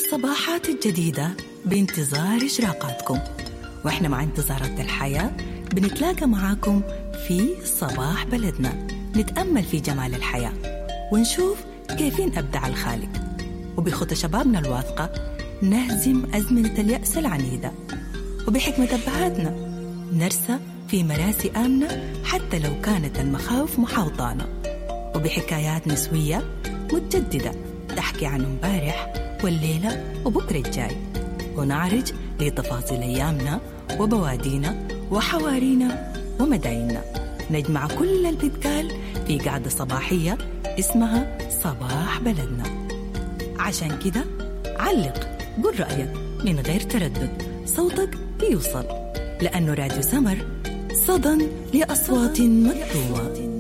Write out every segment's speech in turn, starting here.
الصباحات الجديدة بانتظار إشراقاتكم وإحنا مع انتظارات الحياة بنتلاقى معاكم في صباح بلدنا نتأمل في جمال الحياة ونشوف كيفين أبدع الخالق وبخطى شبابنا الواثقة نهزم أزمنة اليأس العنيدة وبحكمة أبهاتنا نرسى في مراسي آمنة حتى لو كانت المخاوف محاوطانا وبحكايات نسوية متجددة تحكي عن امبارح والليلة وبكرة الجاي ونعرج لتفاصيل أيامنا وبوادينا وحوارينا ومدايننا نجمع كل اللي بيتقال في قعدة صباحية اسمها صباح بلدنا عشان كده علق قل رأيك من غير تردد صوتك بيوصل لأنه راديو سمر صدى لأصوات مكتومة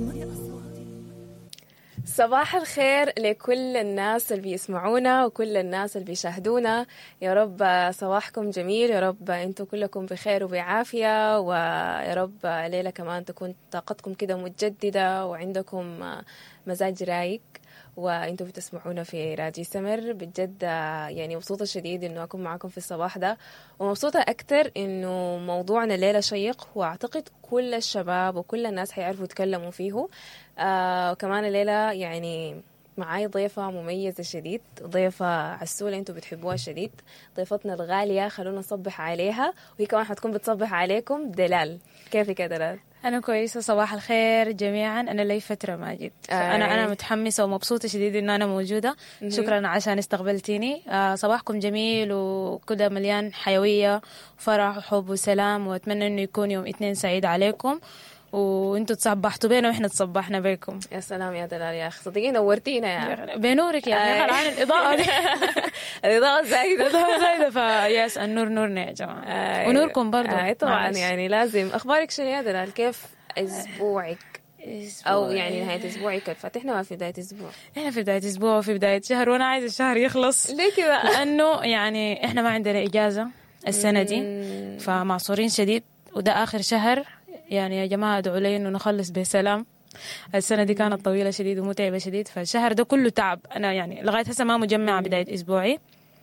صباح الخير لكل الناس اللي بيسمعونا وكل الناس اللي بيشاهدونا يا رب صباحكم جميل يا رب انتم كلكم بخير وبعافية ويا رب ليلة كمان تكون طاقتكم كده متجددة وعندكم مزاج رايق وانتم بتسمعونا في راديو سمر بجد يعني مبسوطة شديد انه اكون معاكم في الصباح ده ومبسوطة اكتر انه موضوعنا الليلة شيق واعتقد كل الشباب وكل الناس حيعرفوا يتكلموا فيه آه وكمان الليلة يعني معاي ضيفة مميزة شديد ضيفة عسولة انتوا بتحبوها شديد ضيفتنا الغالية خلونا نصبح عليها وهي كمان حتكون بتصبح عليكم دلال كيفك يا دلال؟ أنا كويسة صباح الخير جميعا أنا لي فترة ما جيت آه. أنا أنا متحمسة ومبسوطة شديد إنه أنا موجودة شكرا عشان استقبلتيني آه صباحكم جميل وكده مليان حيوية وفرح وحب وسلام وأتمنى إنه يكون يوم اثنين سعيد عليكم وانتوا تصبحتوا بينا واحنا تصبحنا بيكم يا سلام يا دلال يا اخي صدقيني نورتينا يا بنورك يا اخي آه. عن الاضاءه دي الاضاءة زايدة الاضاءه زايده فياس النور نورنا يا جماعه آه، ونوركم برضو آه طبعا معلش. يعني لازم اخبارك شنو يا دلال كيف اسبوعك او يعني نهايه اسبوعك كيف فاتحنا ما في بدايه اسبوع احنا في بداية اسبوع وفي بداية شهر وانا عايزة الشهر يخلص ليه كذا لانه يعني احنا ما عندنا اجازة السنة دي فمعصورين شديد وده اخر شهر يعني يا جماعة ادعوا لي انه نخلص بسلام السنة دي كانت طويلة شديد ومتعبة شديد فالشهر ده كله تعب أنا يعني لغاية هسه ما مجمعة بداية أسبوعي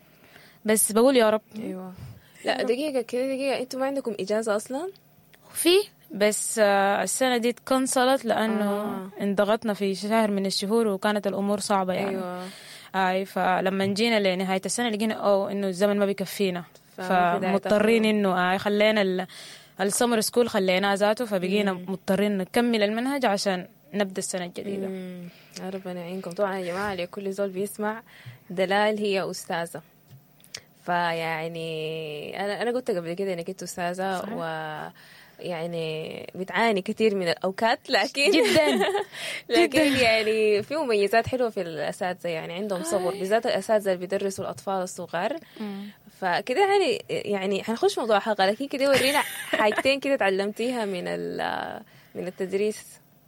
بس بقول يا رب ايوه لا دقيقه كده دقيقه انتوا ما عندكم اجازه اصلا في بس آه، السنة دي اتكنسلت لأنه آه. انضغطنا في شهر من الشهور وكانت الأمور صعبة يعني ايوه اي فلما جينا لنهايه السنه لقينا او انه الزمن ما بيكفينا فما في داعي فمضطرين تاخدوا. انه اي خلينا ال- السمر سكول خليناه ذاته فبقينا مضطرين نكمل المنهج عشان نبدا السنه الجديده مم. يا ربنا يعينكم طبعا يا جماعه لكل زول بيسمع دلال هي استاذه فيعني انا انا قلت قبل كده انك انت استاذه صحيح. و يعني بتعاني كثير من الاوقات لكن جدا لكن يعني في مميزات حلوه في الاساتذه يعني عندهم صبر بالذات الاساتذه اللي بيدرسوا الاطفال الصغار فكده يعني يعني حنخش موضوع الحلقه لكن كده ورينا حاجتين كده تعلمتيها من ال- من التدريس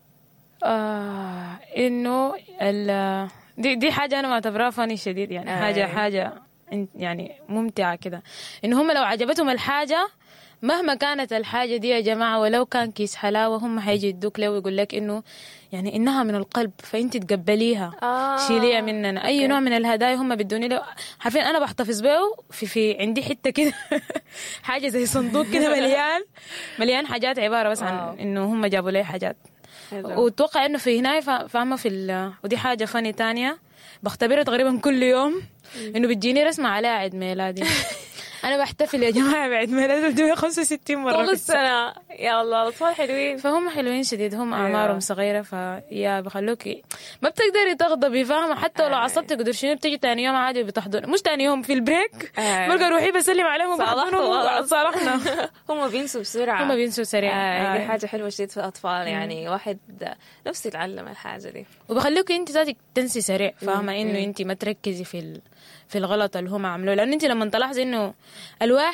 آه انه ال- دي دي حاجه انا ما اعتبرها فاني شديد يعني آه. حاجه حاجه إن- يعني ممتعه كده ان هم لو عجبتهم الحاجه مهما كانت الحاجه دي يا جماعه ولو كان كيس حلاوه هم حيجي يدوك له ويقول لك انه يعني انها من القلب فانت تقبليها آه. شيليها مننا اي أوكي. نوع من الهدايا هم بيدوني له حرفيا انا بحتفظ به في في عندي حته كده حاجه زي صندوق كده مليان مليان حاجات عباره بس واو. عن انه هم جابوا لي حاجات حلو. واتوقع انه في هنا فا- فاهمه في ال... ودي حاجه فني تانية بختبرها تقريبا كل يوم انه بتجيني رسمه عليها عيد ميلادي انا بحتفل يا جماعه بعيد ميلادي 365 مره طول في السنه السنة يا الله الأطفال حلوين فهم حلوين شديد هم أيوة. اعمارهم صغيره فيا بخلوكي ما بتقدري تغضبي فاهمه حتى ولو أي. عصبتي قدر شنو بتجي تاني يوم عادي بتحضن مش تاني يوم في البريك أي. بلقى روحي بسلم عليهم صالحتوا وبحضنهم خلاص. صالحنا هم بينسوا بسرعة هم بينسوا سريع آه دي آه. حاجة حلوة شديد في الأطفال يعني واحد نفسه يتعلم الحاجة دي وبخليكي انت ذاتك تنسي سريع فاهمه انه انت ما تركزي في ال... في الغلط اللي هم عملوه لانه انت لما تلاحظي انه الواحد